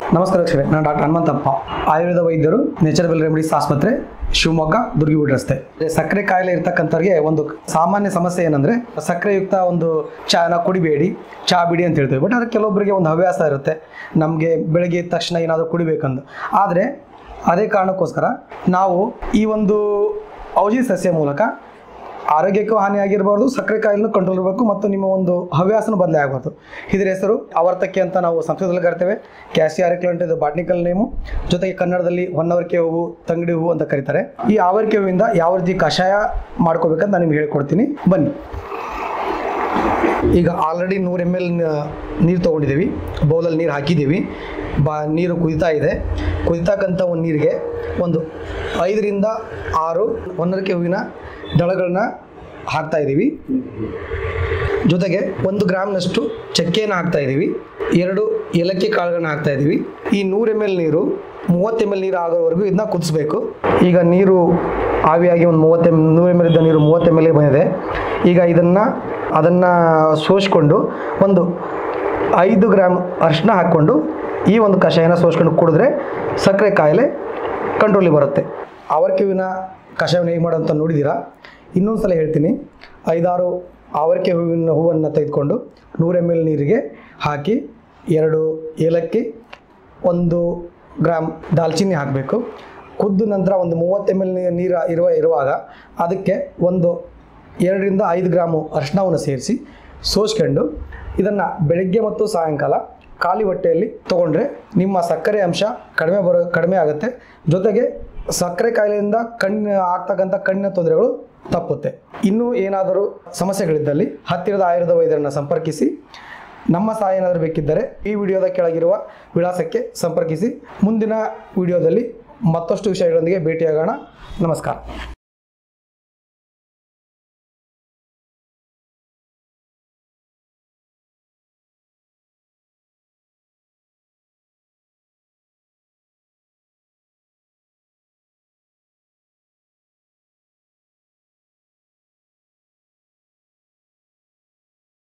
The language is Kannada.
ನಮಸ್ಕಾರ ವೀಕ್ಷಕರೇ ನಾನು ಡಾಕ್ಟರ್ ಹನುಮಂತಪ್ಪ ಆಯುರ್ವೇದ ವೈದ್ಯರು ನೇಚರಬಲ್ ರೆಮಿಡೀಸ್ ಆಸ್ಪತ್ರೆ ಶಿವಮೊಗ್ಗ ದುರ್ಗಿಗುಡಿ ರಸ್ತೆ ಸಕ್ಕರೆ ಕಾಯಿಲೆ ಇರ್ತಕ್ಕಂಥವ್ರಿಗೆ ಒಂದು ಸಾಮಾನ್ಯ ಸಮಸ್ಯೆ ಏನಂದ್ರೆ ಸಕ್ಕರೆಯುಕ್ತ ಒಂದು ಚಾನ ಕುಡಿಬೇಡಿ ಚಾ ಬಿಡಿ ಅಂತ ಹೇಳ್ತೇವೆ ಬಟ್ ಅದಕ್ಕೆ ಕೆಲವೊಬ್ಬರಿಗೆ ಒಂದು ಹವ್ಯಾಸ ಇರುತ್ತೆ ನಮಗೆ ಬೆಳಗ್ಗೆ ಎದ್ದ ತಕ್ಷಣ ಏನಾದರೂ ಕುಡಿಬೇಕಂದು ಆದರೆ ಅದೇ ಕಾರಣಕ್ಕೋಸ್ಕರ ನಾವು ಈ ಒಂದು ಔಷಧಿ ಸಸ್ಯ ಮೂಲಕ ಆರೋಗ್ಯಕ್ಕೂ ಹಾನಿಯಾಗಿರಬಾರ್ದು ಸಕ್ಕರೆ ಕಾಯಿಲೆನೂ ಕಂಟ್ರೋಲ್ ಇರಬೇಕು ಮತ್ತು ನಿಮ್ಮ ಒಂದು ಹವ್ಯಾಸನೂ ಬದಲೇ ಆಗಬಾರ್ದು ಇದರ ಹೆಸರು ಆವರ್ತಕ್ಕೆ ಅಂತ ನಾವು ಸಂಸ್ಕೃತದಲ್ಲಿ ಕರಿತೇವೆ ಕ್ಯಾಸಿಯಾರಿಕ್ಲಂಟ್ ಇದು ಬಾಟ್ನಿಕಲ್ ನೇಮು ಜೊತೆಗೆ ಕನ್ನಡದಲ್ಲಿ ಹೊನ್ನವರಿಕೆ ಹೂವು ತಂಗಡಿ ಹೂವು ಅಂತ ಕರೀತಾರೆ ಈ ಆವರಿಕೆ ಹೂವಿಂದ ಯಾವ ರೀತಿ ಕಷಾಯ ಮಾಡ್ಕೋಬೇಕಂತ ನಾನು ನಿಮ್ಗೆ ಹೇಳ್ಕೊಡ್ತೀನಿ ಬನ್ನಿ ಈಗ ಆಲ್ರೆಡಿ ನೂರು ಎಮ್ ಎಲ್ ನೀರು ತೊಗೊಂಡಿದ್ದೀವಿ ಬೌಲಲ್ಲಿ ನೀರು ಹಾಕಿದ್ದೀವಿ ಬಾ ನೀರು ಕುದಿತಾ ಇದೆ ಕುದಿತಕ್ಕಂಥ ಒಂದು ನೀರಿಗೆ ಒಂದು ಐದರಿಂದ ಆರು ಹೊನ್ನರಿಕೆ ಹೂವಿನ ದಳಗಳನ್ನ ಹಾಕ್ತಾ ಇದ್ದೀವಿ ಜೊತೆಗೆ ಒಂದು ಗ್ರಾಮ್ನಷ್ಟು ಚಕ್ಕೆಯನ್ನು ಹಾಕ್ತಾ ಇದ್ದೀವಿ ಎರಡು ಏಲಕ್ಕಿ ಕಾಳುಗಳನ್ನ ಹಾಕ್ತಾ ಇದ್ದೀವಿ ಈ ನೂರು ಎಮ್ ಎಲ್ ನೀರು ಮೂವತ್ತು ಎಮ್ ಎಲ್ ನೀರು ಆಗೋವರೆಗೂ ಇದನ್ನ ಕುದಿಸ್ಬೇಕು ಈಗ ನೀರು ಆವಿಯಾಗಿ ಒಂದು ಮೂವತ್ತು ಎಮ್ ನೂರು ಎಮ್ ಎಲ್ ಇದ್ದ ನೀರು ಮೂವತ್ತು ಎಮ್ ಎಲ್ ಬಂದಿದೆ ಈಗ ಇದನ್ನು ಅದನ್ನು ಸೋಸ್ಕೊಂಡು ಒಂದು ಐದು ಗ್ರಾಮ್ ಅರಿಶಿನ ಹಾಕ್ಕೊಂಡು ಈ ಒಂದು ಕಷಾಯನ ಸೋಸ್ಕೊಂಡು ಕುಡಿದ್ರೆ ಸಕ್ಕರೆ ಕಾಯಿಲೆ ಕಂಟ್ರೋಲಿಗೆ ಬರುತ್ತೆ ಆವರ್ಕಿವಿನ ಕಷಾಯವನ್ನು ಹೇಗೆ ಮಾಡೋಂತ ನೋಡಿದ್ದೀರಾ ಇನ್ನೊಂದು ಸಲ ಹೇಳ್ತೀನಿ ಐದಾರು ಆವರಿಕೆ ಹೂವಿನ ಹೂವನ್ನು ತೆಗೆದುಕೊಂಡು ನೂರು ಎಮ್ ಎಲ್ ನೀರಿಗೆ ಹಾಕಿ ಎರಡು ಏಲಕ್ಕಿ ಒಂದು ಗ್ರಾಮ್ ದಾಲ್ಚಿನ್ನಿ ಹಾಕಬೇಕು ಕುದ್ದು ನಂತರ ಒಂದು ಮೂವತ್ತು ಎಮ್ ಎಲ್ ನೀರು ಇರುವ ಇರುವಾಗ ಅದಕ್ಕೆ ಒಂದು ಎರಡರಿಂದ ಐದು ಗ್ರಾಮು ಅರಿಶಿನವನ್ನು ಸೇರಿಸಿ ಸೋಸ್ಕೊಂಡು ಇದನ್ನು ಬೆಳಗ್ಗೆ ಮತ್ತು ಸಾಯಂಕಾಲ ಖಾಲಿ ಹೊಟ್ಟೆಯಲ್ಲಿ ತೊಗೊಂಡ್ರೆ ನಿಮ್ಮ ಸಕ್ಕರೆ ಅಂಶ ಕಡಿಮೆ ಬರೋ ಕಡಿಮೆ ಆಗುತ್ತೆ ಜೊತೆಗೆ ಸಕ್ಕರೆ ಕಾಯಿಲೆಯಿಂದ ಕಣ್ಣು ಆಗ್ತಕ್ಕಂಥ ಕಣ್ಣಿನ ತೊಂದರೆಗಳು ತಪ್ಪುತ್ತೆ ಇನ್ನೂ ಏನಾದರೂ ಸಮಸ್ಯೆಗಳಿದ್ದಲ್ಲಿ ಹತ್ತಿರದ ಆಯುರ್ವೇದ ವೈದ್ಯರನ್ನು ಸಂಪರ್ಕಿಸಿ ನಮ್ಮ ಸಹಾಯ ಏನಾದರೂ ಬೇಕಿದ್ದರೆ ಈ ವಿಡಿಯೋದ ಕೆಳಗಿರುವ ವಿಳಾಸಕ್ಕೆ ಸಂಪರ್ಕಿಸಿ ಮುಂದಿನ ವಿಡಿಯೋದಲ್ಲಿ ಮತ್ತಷ್ಟು ವಿಷಯಗಳೊಂದಿಗೆ ಭೇಟಿಯಾಗೋಣ ನಮಸ್ಕಾರ